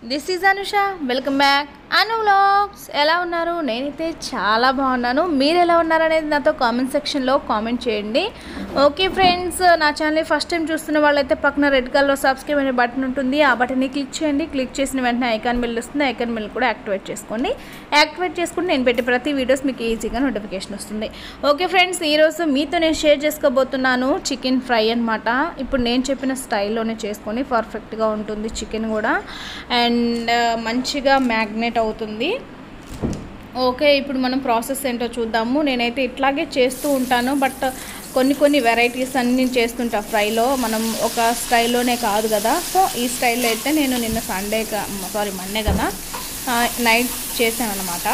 this is Anusha welcome back Anu vlogs ఎలా ఉన్నారు నేనైతే చాలా బాగున్నాను మీరు ఎలా ఉన్నారు అనేది నాతో కామెంట్ సెక్షన్లో కామెంట్ చేయండి ఓకే ఫ్రెండ్స్ నా ఛానల్ ఫస్ట్ టైం చూస్తున్న వాళ్ళైతే పక్కన రెడ్ కలర్ సబ్స్క్రైబ్ అనే బటన్ ఉంటుంది ఆ బటన్ని క్లిక్ చేయండి క్లిక్ చేసిన వెంటనే ఐకాన్ బిల్ వస్తుంది ఐకాన్ బిల్ కూడా యాక్టివేట్ చేసుకోండి యాక్టివేట్ చేసుకుంటే నేను పెట్టే ప్రతి వీడియోస్ మీకు ఈజీగా నోటిఫికేషన్ వస్తుంది ఓకే ఫ్రెండ్స్ ఈరోజు మీతో నేను షేర్ చేసుకోబోతున్నాను చికెన్ ఫ్రై అనమాట ఇప్పుడు నేను చెప్పిన స్టైల్లోనే చేసుకొని పర్ఫెక్ట్గా ఉంటుంది చికెన్ కూడా అండ్ మంచిగా మ్యాగ్నేట్ అవుతుంది ఓకే ఇప్పుడు మనం ప్రాసెస్ ఏంటో చూద్దాము నేనైతే ఇట్లాగే చేస్తూ ఉంటాను బట్ కొన్ని కొన్ని వెరైటీస్ అన్ని చేస్తుంటా ఫ్రైలో మనం ఒక స్టైల్లోనే కాదు కదా సో ఈ స్టైల్లో అయితే నేను నిన్న సండే సారీ మండే కదా నైట్ చేశాను అనమాట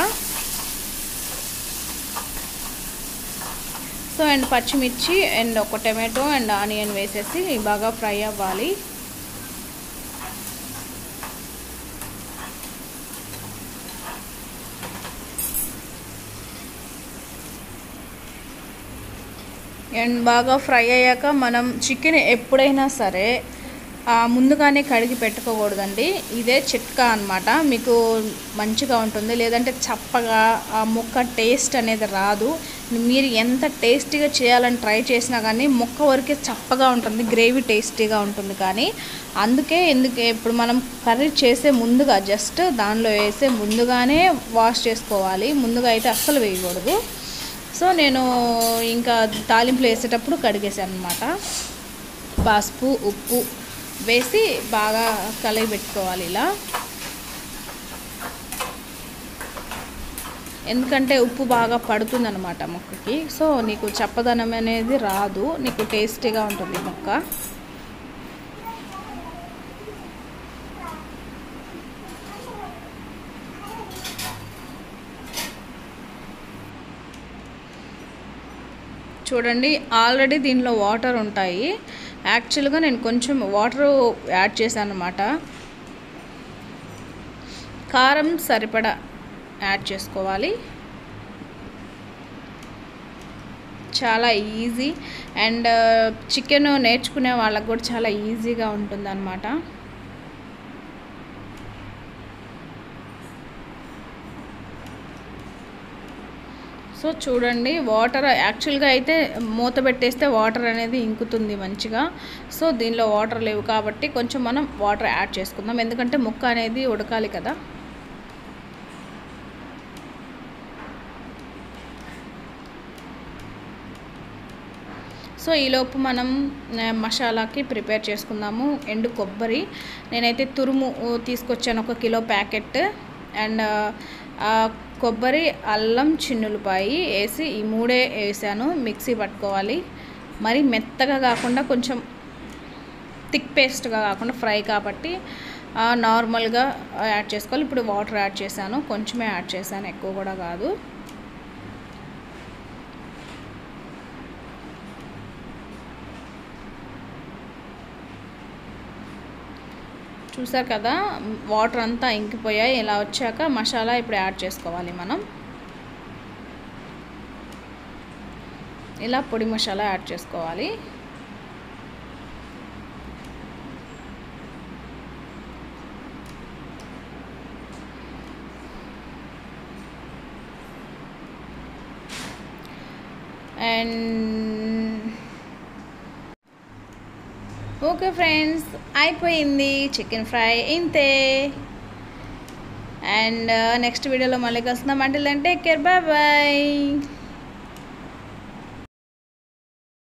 సో అండ్ పచ్చిమిర్చి అండ్ ఒక టమాటో అండ్ ఆనియన్ వేసేసి బాగా ఫ్రై అవ్వాలి అండ్ బాగా ఫ్రై అయ్యాక మనం చికెన్ ఎప్పుడైనా సరే ముందుగానే కడిగి పెట్టుకోకూడదండి ఇదే చిట్కా అనమాట మీకు మంచిగా ఉంటుంది లేదంటే చప్పగా ఆ ముక్క టేస్ట్ అనేది రాదు మీరు ఎంత టేస్టీగా చేయాలని ట్రై చేసినా కానీ ముక్క వరకే చప్పగా ఉంటుంది గ్రేవీ టేస్టీగా ఉంటుంది కానీ అందుకే ఎందుకు ఇప్పుడు మనం కర్రీ చేసే ముందుగా జస్ట్ దానిలో వేసే ముందుగానే వాష్ చేసుకోవాలి ముందుగా అయితే అస్సలు వేయకూడదు సో నేను ఇంకా తాలింపులు వేసేటప్పుడు కడిగేసాను అనమాట పసుపు ఉప్పు వేసి బాగా కలిగి పెట్టుకోవాలి ఇలా ఎందుకంటే ఉప్పు బాగా పడుతుంది అనమాట మొక్కకి సో నీకు చప్పదనం అనేది రాదు నీకు టేస్టీగా ఉంటుంది మొక్క చూడండి ఆల్రెడీ దీనిలో వాటర్ ఉంటాయి యాక్చువల్గా నేను కొంచెం వాటర్ యాడ్ చేశాను అనమాట కారం సరిపడా యాడ్ చేసుకోవాలి చాలా ఈజీ అండ్ చికెన్ నేర్చుకునే వాళ్ళకు కూడా చాలా ఈజీగా ఉంటుంది అనమాట సో చూడండి వాటర్ యాక్చువల్గా అయితే మూత పెట్టేస్తే వాటర్ అనేది ఇంకుతుంది మంచిగా సో దీనిలో వాటర్ లేవు కాబట్టి కొంచెం మనం వాటర్ యాడ్ చేసుకుందాం ఎందుకంటే ముక్క అనేది ఉడకాలి కదా సో ఈలోపు మనం మసాలాకి ప్రిపేర్ చేసుకుందాము ఎండు కొబ్బరి నేనైతే తురుము తీసుకొచ్చాను ఒక కిలో ప్యాకెట్ అండ్ కొబ్బరి అల్లం చిన్నులపాయి వేసి ఈ మూడే వేసాను మిక్సీ పట్టుకోవాలి మరి మెత్తగా కాకుండా కొంచెం థిక్ పేస్ట్గా కాకుండా ఫ్రై కాబట్టి నార్మల్గా యాడ్ చేసుకోవాలి ఇప్పుడు వాటర్ యాడ్ చేశాను కొంచెమే యాడ్ చేశాను ఎక్కువ కూడా కాదు చూసారు కదా వాటర్ అంతా ఇంకిపోయాయి ఇలా వచ్చాక మసాలా ఇప్పుడు యాడ్ చేసుకోవాలి మనం ఇలా పొడి మసాలా యాడ్ చేసుకోవాలి అండ్ ఓకే ఫ్రెండ్స్ అయిపోయింది చికెన్ ఫ్రై ఇంతే అండ్ నెక్స్ట్ వీడియోలో మళ్ళీ కలుస్తున్నాం అంటే టేక్ కేర్ బాయ్ బాయ్